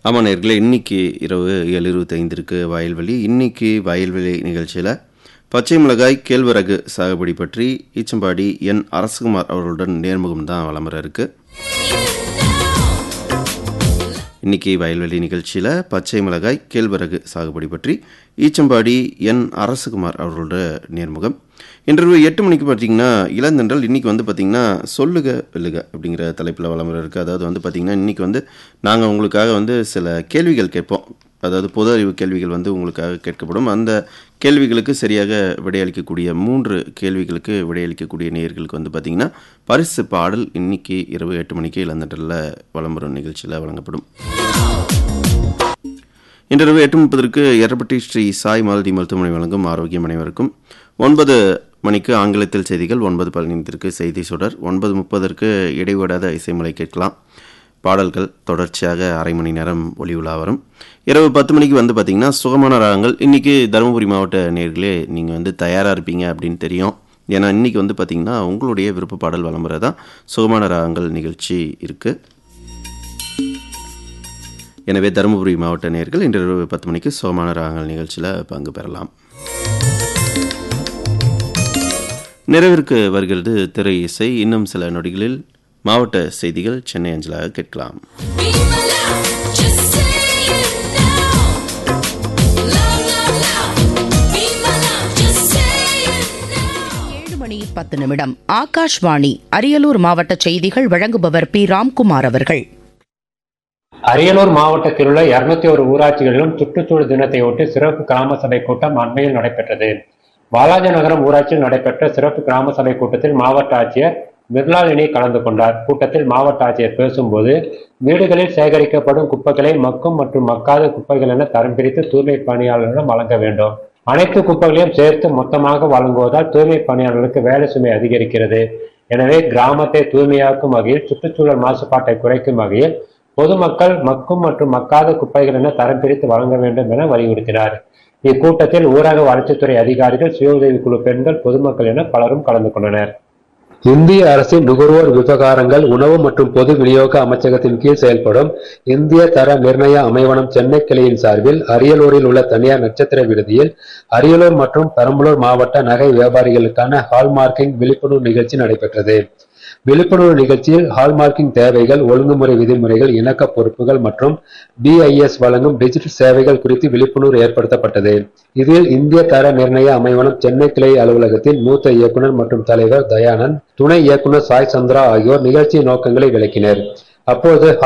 ஆமா நேர்களே இன்னைக்கு இரவு ஏழு இருபத்தைந்திற்கு வயல்வெளி இன்னைக்கு வயல்வெளி நிகழ்ச்சியில் பச்சை மிளகாய் கேழ்வரகு சாகுபடி பற்றி ஈச்சம்பாடி என் அரசகுமார் அவர்களுடன் நேர்முகம் தான் வளம்பர இருக்கு இன்னைக்கு வயல்வெளி நிகழ்ச்சியில் பச்சை மிளகாய் கேழ்வரகு சாகுபடி பற்றி ஈச்சம்பாடி என் அரசகுமார் அவர்களோட நேர்முகம் இன்று எட்டு மணிக்கு பார்த்தீங்கன்னா இளந்தென்றல் இன்னைக்கு வந்து பார்த்தீங்கன்னா சொல்லுக வெல்லுக அப்படிங்கிற தலைப்பில் வளமுறை இருக்குது அதாவது வந்து பார்த்தீங்கன்னா இன்னைக்கு வந்து நாங்கள் உங்களுக்காக வந்து சில கேள்விகள் கேட்போம் அதாவது பொது அறிவு கேள்விகள் வந்து உங்களுக்காக கேட்கப்படும் அந்த கேள்விகளுக்கு சரியாக விடையளிக்கக்கூடிய மூன்று கேள்விகளுக்கு விடையளிக்கக்கூடிய நேயர்களுக்கு வந்து பார்த்தீங்கன்னா பரிசு பாடல் இன்னைக்கு இரவு எட்டு மணிக்கு இளந்தென்றலில் வளம்பெறும் நிகழ்ச்சியில் வழங்கப்படும் இன்றிரவு எட்டு முப்பதற்கு எரப்பட்டி ஸ்ரீ சாய் மாலதி மருத்துவமனை வழங்கும் ஆரோக்கியம் அனைவருக்கும் ஒன்பது மணிக்கு ஆங்கிலத்தில் செய்திகள் ஒன்பது பதினைந்திற்கு செய்தி சுடர் ஒன்பது முப்பதற்கு இடைவிடாத இசைமலை கேட்கலாம் பாடல்கள் தொடர்ச்சியாக அரை மணி நேரம் ஒளி உலா வரும் இரவு பத்து மணிக்கு வந்து பார்த்தீங்கன்னா சுகமான ராகங்கள் இன்றைக்கி தருமபுரி மாவட்ட நேர்களே நீங்கள் வந்து தயாராக இருப்பீங்க அப்படின்னு தெரியும் ஏன்னா இன்றைக்கி வந்து பார்த்தீங்கன்னா உங்களுடைய விருப்ப பாடல் விளம்பரம் தான் சுகமான ராகங்கள் நிகழ்ச்சி இருக்குது எனவே தருமபுரி மாவட்ட நேர்கள் இன்று இரவு பத்து மணிக்கு சுகமான ராகங்கள் நிகழ்ச்சியில் பங்கு பெறலாம் நிறைவிற்கு வருகிறது திரை இசை இன்னும் சில நொடிகளில் மாவட்ட செய்திகள் சென்னை அஞ்சலாக கேட்கலாம் Be my love, just say it now. Love, love, love. Be my love, just say it now. ஏழு மணி பத்து நிமிடம் ஆகாஷ்வாணி அரியலூர் மாவட்ட செய்திகள் வழங்குபவர் பி ராம்குமார் அவர்கள் அரியலூர் மாவட்டத்தில் உள்ள இருநூத்தி ஒரு ஊராட்சிகளிலும் சுற்றுச்சூழல் தினத்தையொட்டி சிறப்பு கிராம சபை கூட்டம் அண்மையில் நடைபெற்றது வாலாஜநகரம் ஊராட்சியில் நடைபெற்ற சிறப்பு கிராம சபை கூட்டத்தில் மாவட்ட ஆட்சியர் மிர்லாலினி கலந்து கொண்டார் கூட்டத்தில் மாவட்ட ஆட்சியர் பேசும்போது வீடுகளில் சேகரிக்கப்படும் குப்பைகளை மக்கும் மற்றும் மக்காத குப்பைகள் என தரம் பிரித்து தூய்மை பணியாளர்களிடம் வழங்க வேண்டும் அனைத்து குப்பைகளையும் சேர்த்து மொத்தமாக வழங்குவதால் தூய்மை பணியாளர்களுக்கு வேலை சுமை அதிகரிக்கிறது எனவே கிராமத்தை தூய்மையாக்கும் வகையில் சுற்றுச்சூழல் மாசுபாட்டை குறைக்கும் வகையில் பொதுமக்கள் மக்கும் மற்றும் மக்காத குப்பைகள் என தரம் பிரித்து வழங்க வேண்டும் என வலியுறுத்தினார் இக்கூட்டத்தில் ஊரக வளர்ச்சித்துறை அதிகாரிகள் சுய உதவிக்குழு பெண்கள் பொதுமக்கள் என பலரும் கலந்து கொண்டனர் இந்திய அரசின் நுகர்வோர் விவகாரங்கள் உணவு மற்றும் பொது விநியோக அமைச்சகத்தின் கீழ் செயல்படும் இந்திய தர நிர்ணய அமைவனம் சென்னை கிளையின் சார்பில் அரியலூரில் உள்ள தனியார் நட்சத்திர விடுதியில் அரியலூர் மற்றும் பெரம்பலூர் மாவட்ட நகை வியாபாரிகளுக்கான ஹால்மார்க்கிங் விழிப்புணர்வு நிகழ்ச்சி நடைபெற்றது விழிப்புணர்வு நிகழ்ச்சியில் ஹால்மார்க்கிங் தேவைகள் ஒழுங்குமுறை விதிமுறைகள் இணக்க பொறுப்புகள் மற்றும் பிஐஎஸ் வழங்கும் டிஜிட்டல் சேவைகள் குறித்து விழிப்புணர்வு ஏற்படுத்தப்பட்டது இதில் இந்திய தர நிர்ணய அமைவனம் சென்னை கிளை அலுவலகத்தின் மூத்த இயக்குனர் மற்றும் தலைவர் தயானந்த் துணை இயக்குனர் சாய் சந்திரா ஆகியோர் நிகழ்ச்சி நோக்கங்களை விளக்கினர் அப்போது